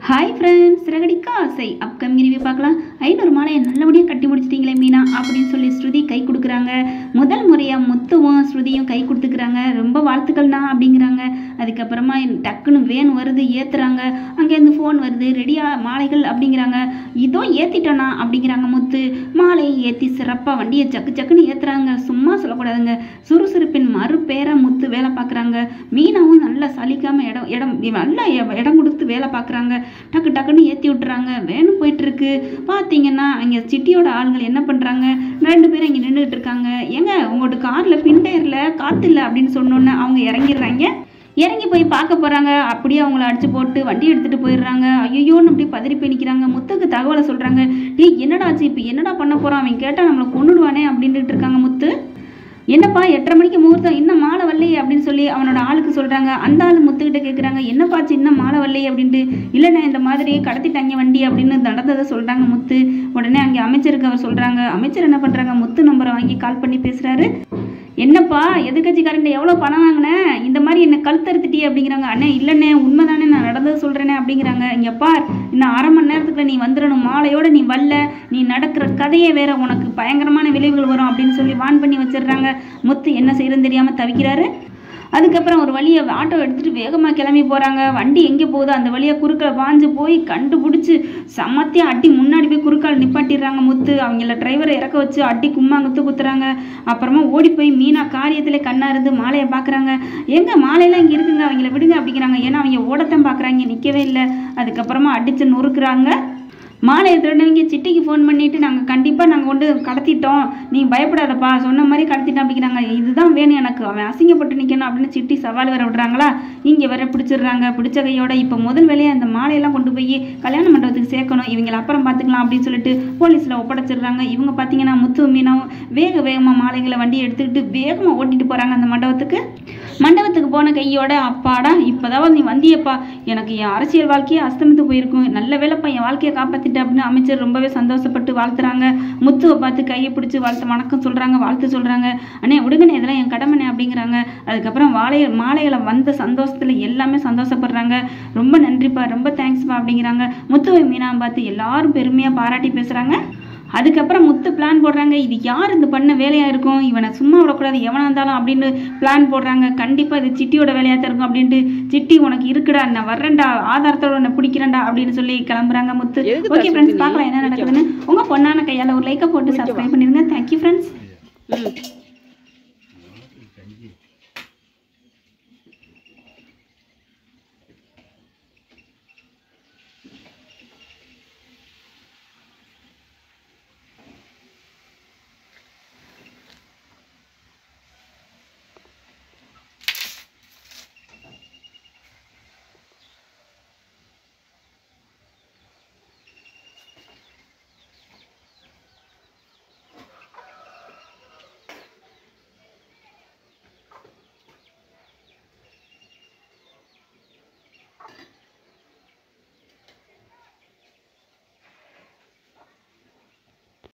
Hi friends ரகடிக்கா ஆசை upcoming review பார்க்கலாம் ஐநூறு மாலையை நல்லபடியாக கட்டி முடிச்சிட்டீங்களே மீனா அப்படின்னு சொல்லி ஸ்ருதி கை கொடுக்குறாங்க முதல் முறையாக முத்துவும் ஸ்ருதியும் கை கொடுத்துக்கிறாங்க ரொம்ப வாழ்த்துக்கள்னா அப்படிங்கிறாங்க அதுக்கப்புறமா டக்குன்னு வேன் வருது ஏற்றுறாங்க அங்கேருந்து ஃபோன் வருது ரெடியா மாலைகள் அப்படிங்கிறாங்க இதோ ஏற்றிட்டோண்ணா அப்படிங்கிறாங்க முத்து மாலையை ஏற்றி சிறப்பாக வண்டியை சக்கு சக்குன்னு ஏற்றுறாங்க சும்மா சொல்லக்கூடாதுங்க சுறுசுறுப்பின் மறுபேர முத்து வேலை பார்க்குறாங்க மீனாவும் நல்லா சலிக்காமல் இடம் இடம் நல்லா இ- இடம் கொடுத்து வேலை பார்க்குறாங்க டக்கு டக்குன்னு ஏற்றி விட்டுறாங்க வேணும் போயிட்டு இருக்கு பார்த்தீங்கன்னா அங்கே சிட்டியோட ஆளுங்கள் என்ன பண்ணுறாங்க ரெண்டு பேரும் இங்கே நின்றுட்டு இருக்காங்க ஏங்க உங்களோட காரில் பின்டயரில் காற்று இல்லை அப்படின்னு சொன்னோன்னே அவங்க இறங்கிடுறாங்க இறங்கி போய் பார்க்க போகிறாங்க அப்படியே அவங்கள அடிச்சு போட்டு வண்டி எடுத்துகிட்டு போயிடுறாங்க ஐயோன்னு அப்படி பதறி போய் நிற்கிறாங்க முத்துக்கு தகவலை சொல்கிறாங்க டேய் என்னடா ஆச்சு இப்போ என்னடா பண்ண போகிறான் அவன் கேட்டால் நம்மளை கொன்னுடுவானே அப்படின்ட்டு இருக்காங்க முத்து என்னப்பா எட்டரை மணிக்கு முகூர்த்தம் இன்னும் மாலை வரலையே அப்படின்னு சொல்லி அவனோட ஆளுக்கு சொல்றாங்க அந்த ஆள் முத்துக்கிட்ட கேட்குறாங்க என்னப்பாச்சு இன்னும் மாலை வரலையே அப்படின்ட்டு இல்லைண்ணே இந்த மாதிரி கடத்திட்டாங்க வண்டி அப்படின்னு நடந்ததை சொல்றாங்க முத்து உடனே அங்கே அமைச்சருக்கு அவர் சொல்றாங்க அமைச்சர் என்ன பண்றாங்க முத்து நம்பரை வாங்கி கால் பண்ணி பேசுறாரு என்னப்பா எதிர்கட்சிக்காரங்க எவ்வளோ பணம் வாங்கினேன் இந்த மாதிரி என்னை கழுத்தறுத்துட்டி அப்படிங்கிறாங்க அண்ணே இல்லைண்ணே உண்மைதானே நான் நடந்தது சொல்கிறேனே அப்படிங்கிறாங்க இங்கே பார் இன்னும் அரை மணி நேரத்துக்குள்ள நீ வந்துடணும் மாலையோட நீ வரல நீ நடக்கிற கதையே வேற உனக்கு பயங்கரமான விளைவுகள் வரும் அப்படின்னு சொல்லி வான் பண்ணி வச்சிடுறாங்க முத்து என்ன செய்யறதுன்னு தெரியாமல் தவிக்கிறாரு அதுக்கப்புறம் ஒரு வழியை ஆட்டோ எடுத்துட்டு வேகமாக கிளம்பி போகிறாங்க வண்டி எங்கே போகுதோ அந்த வழியாக குறுக்கால் பாஞ்சு போய் கண்டுபிடிச்சி சமத்தியாக அடி முன்னாடி போய் குறுக்கால் நிப்பாட்டிடுறாங்க முத்து அவங்கள டிரைவரை இறக்க வச்சு அடி கும்மாங்குத்து குத்துறாங்க அப்புறமா ஓடி போய் மீனா காரியத்திலே கண்ணா இருந்து மாலையை பார்க்குறாங்க எங்க மாலையெல்லாம் இங்கே இருக்குங்க அவங்கள விடுங்க அப்படிங்கிறாங்க ஏன்னா அவங்க ஓடத்தான் பார்க்குறாங்க நிற்கவே இல்லை அதுக்கப்புறமா அடித்து நொறுக்குறாங்க மாலையை திருடவங்க சிட்டிக்கு ஃபோன் பண்ணிட்டு நாங்கள் கண்டிப்பாக நாங்கள் கொண்டு கடத்திட்டோம் நீ பயப்படாதப்பா சொன்ன மாதிரி கடத்திட்டோம் அப்படிங்கிறாங்க இதுதான் வேணும் எனக்கு அவன் அசிங்கப்பட்டு நிற்கணும் அப்படின்னு சிட்டி சவால் வர விடுறாங்களா இங்கே வர பிடிச்சிடுறாங்க பிடிச்ச கையோட இப்போ முதல் வேலையை அந்த மாலையெல்லாம் கொண்டு போய் கல்யாண மண்டபத்துக்கு சேர்க்கணும் இவங்களை அப்புறம் பார்த்துக்கலாம் அப்படின்னு சொல்லிட்டு போலீஸில் ஒப்படைச்சிடுறாங்க இவங்க பார்த்தீங்கன்னா முத்து மீனாவும் வேக வேகமாக மாலைகளை வண்டியை எடுத்துக்கிட்டு வேகமாக ஓட்டிட்டு போகிறாங்க அந்த மண்டபத்துக்கு மண்டபத்துக்கு போன கையோட அப்பாடா இப்போதான் நீ வந்தியப்பா எனக்கு என் அரசியல் வாழ்க்கையே அஸ்தமித்து போயிருக்கும் நல்ல வேலைப்பா என் வாழ்க்கையை காப்பாத்திட்ட அப்படின்னு அமைச்சர் ரொம்பவே சந்தோஷப்பட்டு வாழ்த்துறாங்க முத்துவை பார்த்து கையை பிடிச்சி வாழ்த்து வணக்கம் சொல்றாங்க வாழ்த்து சொல்றாங்க அண்ணே விடுங்கண்ணே இதெல்லாம் என் கடமைண்ணே அப்படிங்கிறாங்க அதுக்கப்புறம் வாழை மாலைகளை வந்த சந்தோஷத்துல எல்லாமே சந்தோஷப்படுறாங்க ரொம்ப நன்றிப்பா ரொம்ப தேங்க்ஸ்ப்பா அப்படிங்கிறாங்க முத்துவை மீனாவை பார்த்து எல்லாரும் பெருமையா பாராட்டி பேசுறாங்க அதுக்கப்புறம் முத்து பிளான் போடுறாங்க இது யார் இந்த பண்ண வேலையா இருக்கும் இவனை சும்மா விடக்கூடாது எவனா இருந்தாலும் அப்படின்னு பிளான் போடுறாங்க கண்டிப்பா இது சிட்டியோட வேலையா தான் இருக்கும் அப்படின்ட்டு சிட்டி உனக்கு இருக்குடா நான் வர்றேன்டா ஆதாரத்தோட உன்னை பிடிக்கிறேன்டா அப்படின்னு சொல்லி கிளம்புறாங்க முத்து எதுக்கு ஓகே தான் ஃப்ரெண்ட்ஸ் சுத்தி? பார்க்கலாம் என்ன நடக்குதுன்னு உங்க பொண்ணான கையால ஒரு லைக்கை போட்டு சப்ஸ்கிரைப் பண்ணிருங்க தேங்க்யூ ஃப்ரெண்ட்ஸ் ம்